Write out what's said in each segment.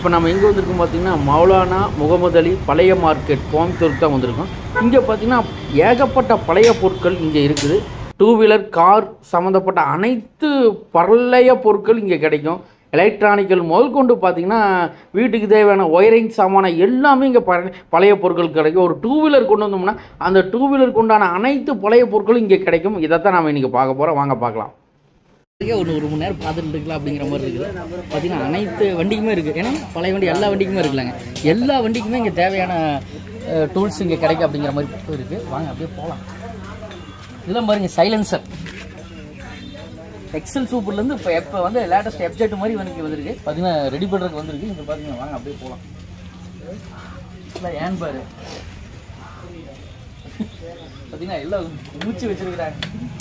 இப்போ நம்ம எங்கே வந்திருக்கோம் பார்த்தீங்கன்னா மௌலானா முகமது அலி பழைய மார்க்கெட் கோயம்புத்தூருக்கு தான் வந்திருக்கோம் இங்கே பார்த்தீங்கன்னா ஏகப்பட்ட பழைய பொருட்கள் இங்கே இருக்குது டூ வீலர் கார் சம்மந்தப்பட்ட அனைத்து பழைய பொருட்கள் இங்கே கிடைக்கும் எலக்ட்ரானிக்கல் முதல் கொண்டு பார்த்தீங்கன்னா வீட்டுக்கு தேவையான ஒயரிங் சாமான எல்லாமே இங்கே பழைய பழைய பொருட்கள் கிடைக்கும் ஒரு டூ வீலர் கொண்டு வந்தோம்னா அந்த டூ வீலருக்கு உண்டான அனைத்து பழைய பொருட்களும் இங்கே கிடைக்கும் இதைத்தான் நம்ம இன்றைக்கி பார்க்க போகிறோம் வாங்க பார்க்கலாம் ஒரு ஒரு மணி நேரம் பார்த்துட்டு இருக்கலாம் அப்படிங்கிற மாதிரி இருக்குது பார்த்தீங்கன்னா அனைத்து வண்டிக்குமே இருக்குது ஏன்னா பழைய வண்டி எல்லா வண்டிக்குமே இருக்குல்லங்க எல்லா வண்டிக்குமே இங்கே தேவையான டூல்ஸ் இங்கே கிடைக்கும் அப்படிங்கிற மாதிரி இருக்குது வாங்க அப்படியே போகலாம் இதெல்லாம் பாருங்க சைலன்சர் எக்ஸல் சூப்பர்லேருந்து இப்போ இப்போ வந்து லேட்டஸ்ட் எப்ஜெட் மாதிரி வந்து வந்திருக்கு பார்த்தீங்கன்னா ரெடி பண்ணுறதுக்கு வந்திருக்கு இங்கே பார்த்தீங்கன்னா வாங்க அப்படியே போகலாம் இல்லை ஏன் பாரு பார்த்தீங்கன்னா எல்லாம் மூச்சு வச்சிருக்கிறாங்க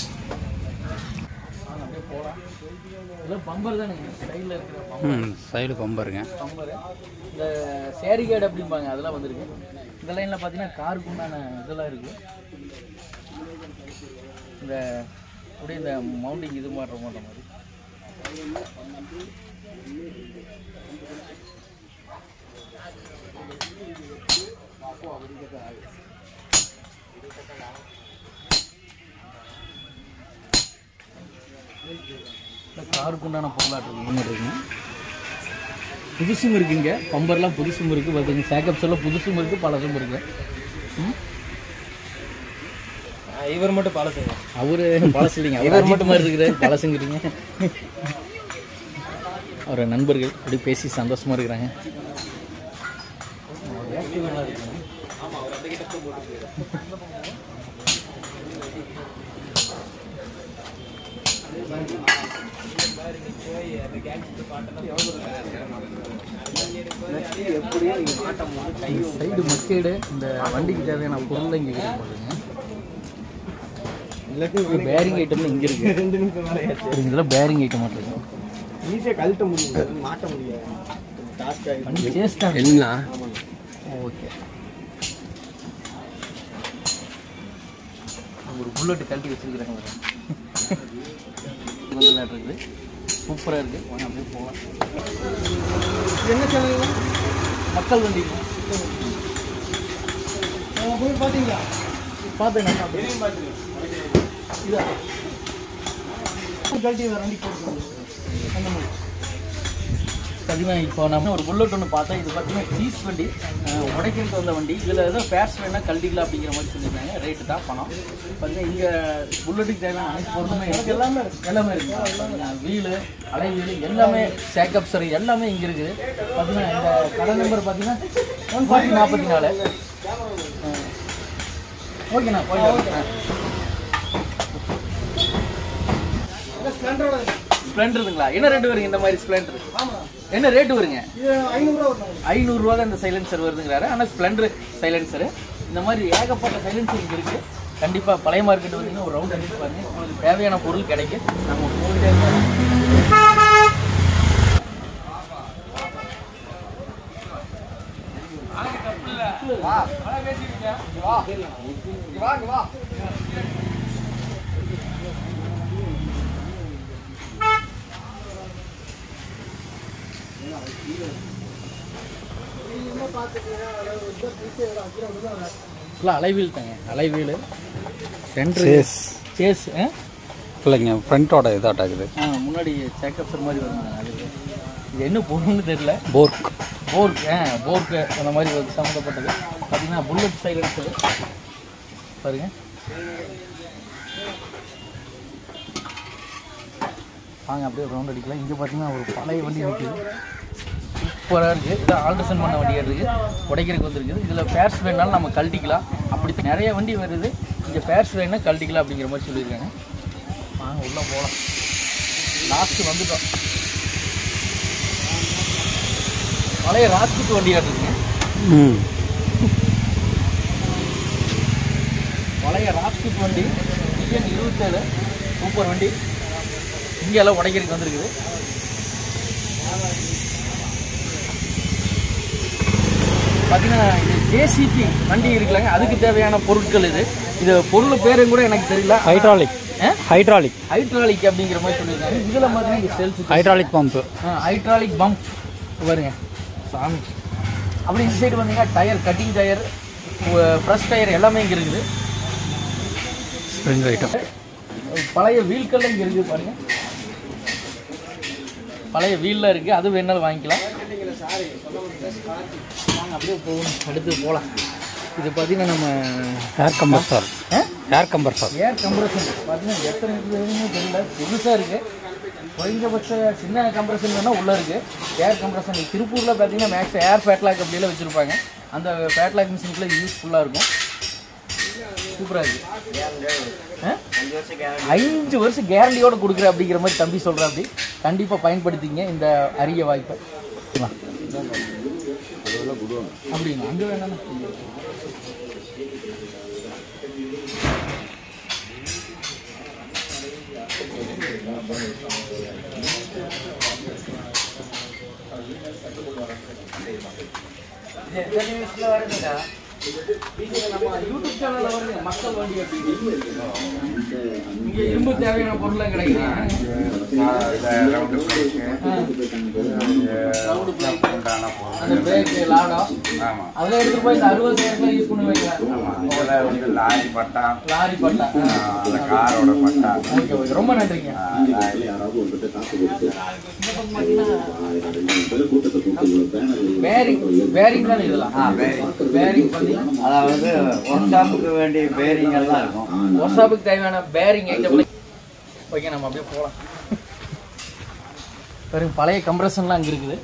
வாங்க அப்படியே போகலாம் இதெல்லாம் பம்பர் தானே சைடில் இருக்கிற பம்பர் ம் சைடு பம்பருங்க பம்பரு இந்த சேரிகேட் அப்படிம்பாங்க அதெல்லாம் வந்திருக்கு இந்த லைனில் பார்த்தீங்கன்னா காருக்கு உண்டான இதெல்லாம் இருக்குது இந்த அப்படியே இந்த மவுண்டிங் இது மாட்டுற மாட்ட மாதிரி இந்த காருக்கு உண்டான பொருளாட்டம் இருக்குங்க புதுசும் இருக்குங்க பம்பர்லாம் புதுசும் இருக்குது பார்த்தீங்க சேக்கப்ஸ் எல்லாம் புதுசும் இருக்குது பழசும் இருக்குது ம் இவர் மட்டும் பழசுங்க அவரு பழசு இல்லைங்க அவர் மட்டும் மாதிரி இருக்கிறாரு பழசுங்கிறீங்க அவர் நண்பர்கள் அப்படி பேசி சந்தோஷமா இருக்கிறாங்க சைடு மக்கேடு இந்த வண்டிக்கு தேவையான பொருள் இங்கே கிடைக்கும் பாருங்க பேரிங் ஐட்டம் இங்க இருக்கு ரெண்டு நிமிஷம் மேலே இதெல்லாம் பேரிங் ஐட்டம் மட்டும் இருக்கு ஈஸியாக கழட்ட முடியும் மாட்ட முடியாது டாஸ்க் ஆகி வண்டி சேஸ்டாக எல்லாம் ஓகே ஒரு புல்லட் கழட்டி வச்சிருக்கிறாங்க பாருங்க. வந்து விளையாட்டு இருக்குது சூப்பராக இருக்குது வாங்க அப்படியே போகலாம் என்ன சொன்னீங்க மக்கள் வண்டி நம்ம போய் பார்த்தீங்களா பார்த்தேன் நல்லா இதா கழட்டி வேறு வண்டி போட்டு அந்த மாதிரி பார்த்தீங்கன்னா இப்போ நம்ம ஒரு புல்லட் ஒன்று பார்த்தா இது பார்த்தீங்கன்னா சீஸ் வண்டி அஹ், உடைக்கிறதுக்கு வந்த வண்டி இதில் ஏதோ ஃபேர்ஸ் வேணால் கழட்டிக்கலாம் அப்படிங்கிற மாதிரி சொல்லியிருக்காங்க ரேட்டு தான் பணம் பார்த்தீங்கன்னா இங்கே புல்லட்டுக்கு தேவையான அனைத்து பொருளுமே இருக்குது எல்லாமே இருக்கு எல்லாமே இருக்குது வீலு அலை வீலு எல்லாமே சேக்கப் சரி எல்லாமே இங்கே இருக்குது பார்த்தீங்கன்னா இந்த கடை நம்பர் பார்த்தீங்கன்னா ஒன் ஃபார்ட்டி நாற்பத்தி நாலு ஓகேண்ணா போயிடலாம் ஸ்ப்ளெண்டரோட ஸ்ப்ளெண்டருங்களா என்ன ரேட்டு வருங்க இந்த மாதிரி ஸ்ப்ளெண்டர் என்ன ரேட்டு வருங்க இது ஐநூறுரூவா வரும் ஐநூறுரூவா தான் இந்த சைலன்சர் வருதுங்கிறாரு ஆனால் ஸ்ப்ளெண்டர் சைலன்சரு இந்த மாதிரி ஏகப்பட்ட சைலன்சர் இங்கே இருக்குது கண்டிப்பாக பழைய மார்க்கெட் வந்தீங்கன்னா ஒரு ரவுண்ட் அடிச்சு பாருங்க உங்களுக்கு தேவையான பொருள் கிடைக்கும் நம்ம போயிட்டே இருக்கோம் ஃபுல்லாக அலைவீல் தாங்க அலைவீல் சென்ட்ரு சேஸ் சேஸ் ஆ இல்லைங்க ஃப்ரண்ட்டோட இதாட்டாக்குது ஆ, முன்னாடி சேக்கப்சர் மாதிரி வருங்க அதுக்கு இது என்ன பொருள்னு தெரியல போர்க் போர்க் ஆ போர்க்கு அந்த மாதிரி ஒரு சம்மந்தப்பட்டது பார்த்தீங்கன்னா புல்லட் சைலன்ஸரு பாருங்க வாங்க அப்படியே ரவுண்ட் அடிக்கலாம் இங்கே பார்த்தீங்கன்னா ஒரு பழைய வண்டி நிற்குது சூப்பராக இருக்குது இது ஆல்ட்ரேஷன் பண்ண வண்டியாக இருக்குது உடைக்கிறதுக்கு வந்துருக்குது இதில் ஃபேர்ஸ் வேணாலும் நம்ம கழட்டிக்கலாம் அப்படி நிறைய வண்டி வருது இங்கே ஃபேர்ஸ் வேணும்னா கழட்டிக்கலாம் அப்படிங்கிற மாதிரி சொல்லியிருக்காங்க வாங்க உள்ளே போகலாம் லாஸ்ட்டு வந்துட்டோம் பழைய ராஜ்குட் வண்டியாக இருக்குங்க ம் பழைய ராஜ்குட் வண்டி டிஎன் இருபத்தேழு சூப்பர் வண்டி இங்கே எல்லாம் உடைக்கிறதுக்கு வந்திருக்குது பார்த்தீங்கன்னா இது ஜேசிபி வண்டி இருக்குல்லங்க அதுக்கு தேவையான பொருட்கள் இது இது பொருள் பேரும் கூட எனக்கு தெரியல ஹைட்ராலிக் ஹைட்ராலிக் ஹைட்ராலிக் அப்படிங்கிற மாதிரி சொல்லியிருக்காங்க இதில் பார்த்தீங்கன்னா இது sales hydraulic pump hydraulic pump பாருங்க சாமி அப்படி இந்த சைடு வந்தீங்கன்னா tyre cutting tyre fresh tyre எல்லாமே இங்கே இருக்குது ஸ்ப்ரிங் ஐட்டம் பழைய வீல்கள்லாம் இங்கே இருக்குது பாருங்க பழைய வீல்லாம் இருக்குது அது வேணாலும் வாங்கிக்கலாம் வாங்க அப்படியே போகணும் அடுத்து போகலாம் இது பார்த்தீங்கன்னா நம்ம ஏர் கம்ப்ரஸர் ஆ? ஏர் கம்ப்ரஸர் ஏர் கம்ப்ரஷன் பார்த்தீங்கன்னா எத்தனை இருக்குதுன்னு தெரியல புதுசாக இருக்குது குறைஞ்சபட்ச சின்ன கம்ப்ரஷன் வேணால் உள்ளே இருக்குது ஏர் கம்ப்ரஷன் திருப்பூரில் பார்த்தீங்கன்னா மேக்ஸ் ஏர் ஃபேட்லாக் அப்படிலாம் வச்சுருப்பாங்க அந்த ஃபேட்லாக் மிஷினுக்குள்ள யூஸ்ஃபுல்லாக இருக்கும் சூப்பராக இருக்குது ஆ? அஞ்சு வருஷம் கேரண்டியோட கொடுக்குற அப்படிங்கிற மாதிரி தம்பி சொல்கிற அப்படி கண்டிப்பாக பயன்படுத்திங்க இந்த அரிய வாய்ப்பை வா. அப்படிங்களா அங்கே வேணாம் இது நம்ம யூடியூப் சேனல்ல வருங்க மக்கள் வண்டி அப்படின்னு இங்க இரும்பு தேவையான பொருள்லாம் கிடைக்குது அந்த பிரேக் லாடம் அதெல்லாம் எடுத்துட்டு போய் இந்த அறுபது சேரத்துல யூஸ் பண்ணி வைக்கலாம் லாரி பட்டா லாரி பட்டா அந்த காரோட பட்டா ஓகே ஓகே ரொம்ப நன்றிங்க பேரிங் பேரிங் தானே இதெல்லாம் பேரிங் பார்த்தீங்கன்னா அதாவது ஒன் ஷாப்புக்கு வேண்டிய பேரிங் எல்லாம் இருக்கும் ஒர்க்ஷாப்புக்கு தேவையான பேரிங் ஐட்டம் ஓகே நம்ம அப்படியே போகலாம் பாருங்க பழைய கம்ப்ரஷன்லாம் அங்கே இருக்குது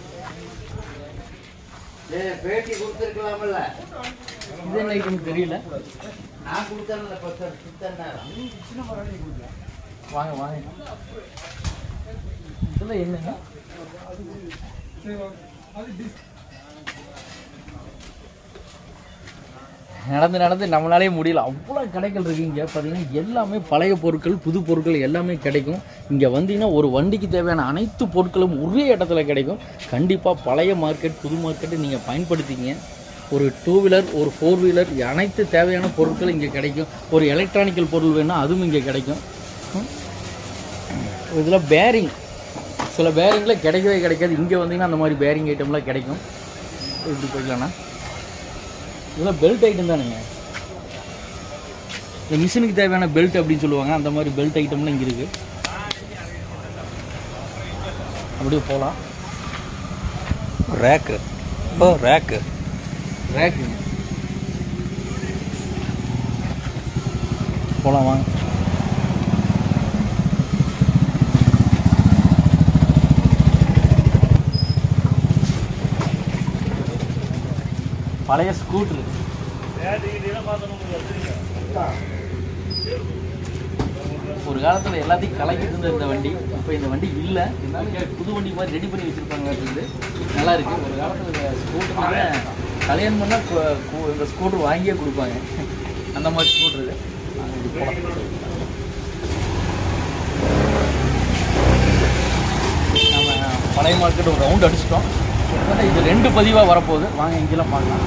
பேட்டி கொடுத்துருக்கலாம்ல இது என்ன ஐட்டம் தெரியல நான் கொடுத்தேன்ல பத்து சுத்தம் வாங்க வாங்க இதெல்லாம் என்னங்க நடந்து நடந்து நம்மளாலே முடியல அவ்வளோ கடைகள் இருக்கு இங்கே பார்த்தீங்கன்னா எல்லாமே பழைய பொருட்கள் புது பொருட்கள் எல்லாமே கிடைக்கும் இங்கே வந்தீங்கன்னா ஒரு வண்டிக்கு தேவையான அனைத்து பொருட்களும் ஒரே இடத்துல கிடைக்கும் கண்டிப்பாக பழைய மார்க்கெட் புது மார்க்கெட்டு நீங்கள் பயன்படுத்திங்க ஒரு டூ வீலர் ஒரு ஃபோர் வீலர் அனைத்து தேவையான பொருட்களும் இங்கே கிடைக்கும் ஒரு எலக்ட்ரானிக்கல் பொருள் வேணால் அதுவும் இங்கே கிடைக்கும் இதில் பேரிங் சில பேரிங்கில் கிடைக்கவே கிடைக்காது இங்கே வந்தீங்கன்னா அந்த மாதிரி பேரிங் ஐட்டம்லாம் கிடைக்கும் எப்படி போய்க்கலாம்ண்ணா இதெல்லாம் பெல்ட் ஐட்டம் தானுங்க இந்த மிஷினுக்கு தேவையான பெல்ட் அப்படின்னு சொல்லுவாங்க அந்த மாதிரி பெல்ட் ஐட்டம்லாம் இங்கே இருக்குது அப்படியே போகலாம் ரேக்கு ஓ ரேக்கு ரேக்குங்க போகலாம் வாங்க பழைய ஸ்கூட்ரு ஒரு காலத்தில் எல்லாத்தையும் கலக்கிட்டு இருந்த இந்த வண்டி இப்போ இந்த வண்டி இல்லை இருந்தாலும் புது வண்டி மாதிரி ரெடி பண்ணி வச்சுருப்பாங்க இருக்குது நல்லா இருக்கு ஒரு காலத்தில் இந்த ஸ்கூட்டர்னால கல்யாணம் பண்ணால் கு- கு- இந்த ஸ்கூட்டர் வாங்கியே கொடுப்பாங்க அந்த மாதிரி ஸ்கூட்டர் இது இது போலாம். நம்ம பழைய மார்க்கெட் ஒரு ரவுண்ட் அடிச்சிட்டோம் கிட்டத்தட்ட இது ரெண்டு பதிவாக வரப்போகுது வாங்க இங்கெல்லாம் பார்க்கலாம்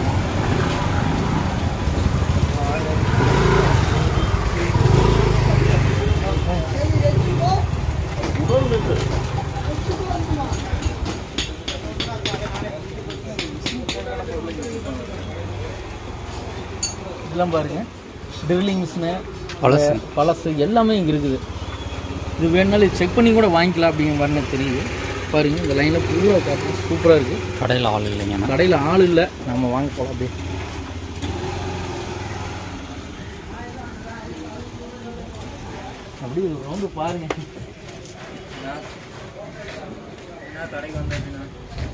இதெல்லாம் பாருங்க ட்ரில்லிங் மிஷினு பழசு. பழசு எல்லாமே இங்கே இருக்குது இது வேணுனாலும் செக் பண்ணி கூட வாங்கிக்கலாம் அப்படிங்கிற மாதிரி எனக்கு தெரியுது பாருங்க இந்த லைனில் பூரா காட்டு சூப்பராக இருக்குது கடையில் ஆள் இல்லைங்கண்ணா கடையில் ஆள் இல்லை நம்ம வாங்க போகலாம் அப்படியே அப்படியே ஒரு ரவுண்டு பாருங்க கடைக்கு வந்தாச்சுன்னா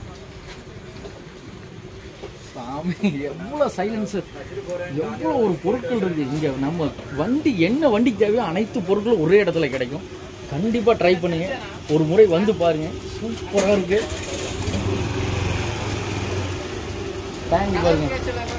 சாமி எவ்வளோ சைலன்சர் எவ்வளோ ஒரு பொருட்கள் இருக்கு இங்கே நம்ம வண்டி என்ன வண்டிக்கு தேவையோ அனைத்து பொருட்களும் ஒரே இடத்துல கிடைக்கும் கண்டிப்பாக ட்ரை பண்ணுங்க ஒரு முறை வந்து பாருங்க சூப்பராக இருக்கு தேங்க்யூ பாருங்க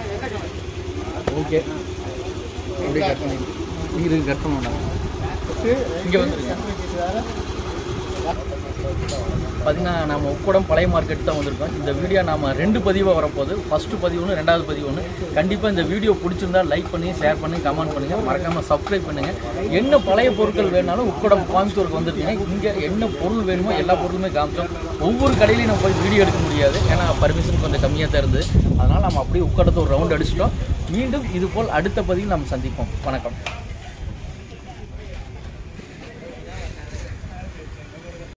ஓகே அப்படியே கட் பண்ணி இங்கே கட் பண்ண மாட்டாங்க இங்கே வந்துருங்க பார்த்தீங்கன்னா நம்ம உக்கடம் பழைய மார்க்கெட் தான் வந்திருக்கோம் இந்த வீடியோ நாம ரெண்டு பதிவாக வரப்போகுது ஃபஸ்ட்டு பதிவு ஒன்று ரெண்டாவது பதிவு ஒன்று கண்டிப்பாக இந்த வீடியோ பிடிச்சிருந்தா லைக் பண்ணி ஷேர் பண்ணி கமெண்ட் பண்ணுங்கள் மறக்காமல் சப்ஸ்கிரைப் பண்ணுங்கள் என்ன பழைய பொருட்கள் வேணாலும் உக்கடம் கோயம்புத்தூருக்கு வந்துருக்கீங்க இங்கே என்ன பொருள் வேணுமோ எல்லா பொருளுமே காமிச்சோம் ஒவ்வொரு கடையிலையும் நம்ம போய் வீடியோ எடுக்க முடியாது ஏன்னா பர்மிஷன் கொஞ்சம் கம்மியாக தான் இருந்தது அதனால் நம்ம அப்படியே உக்கடத்தை ஒரு ரவுண்ட் அடிச்சிட்டோம் மீண்டும் இதுபோல் அடுத்த பதிவில் நம்ம சந்திப்போம் வணக்கம்